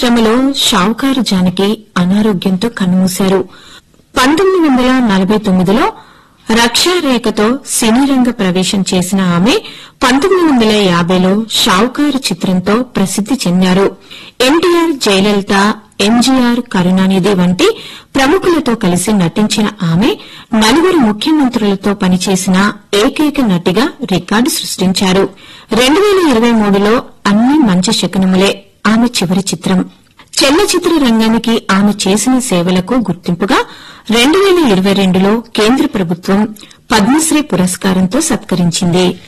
పరిశ్రమలో షావుకారు జానకి అనారోగ్యంతో కన్నుమూశారు పంతొమ్మిది వందల నలభై తొమ్మిదిలో రక్షారేఖతో సినీ రంగ ప్రవేశం చేసిన ఆమె పంతొమ్మిది వందల యాబైలో షావుకారు చిత్రంతో ప్రసిద్ది చెందారు ఎన్టీఆర్ జయలలిత ఎంజీఆర్ కరుణానిధి వంటి ప్రముఖులతో కలిసి నటించిన ఆమె నలుగురు ముఖ్యమంత్రులతో పనిచేసిన ఏకైక నటిగా రికార్డు సృష్టించారు రెండు వేల ఇరవై మూడులో అన్ని మంచి శకునములే ఆమె చివరి చిత్రం చలనచిత్ర రంగానికి ఆమె చేసిన సేవలకు గుర్తింపుగా రెండు వేల ఇరవై రెండులో కేంద్ర ప్రభుత్వం పద్మశ్రీ పురస్కారంతో సత్కరించింది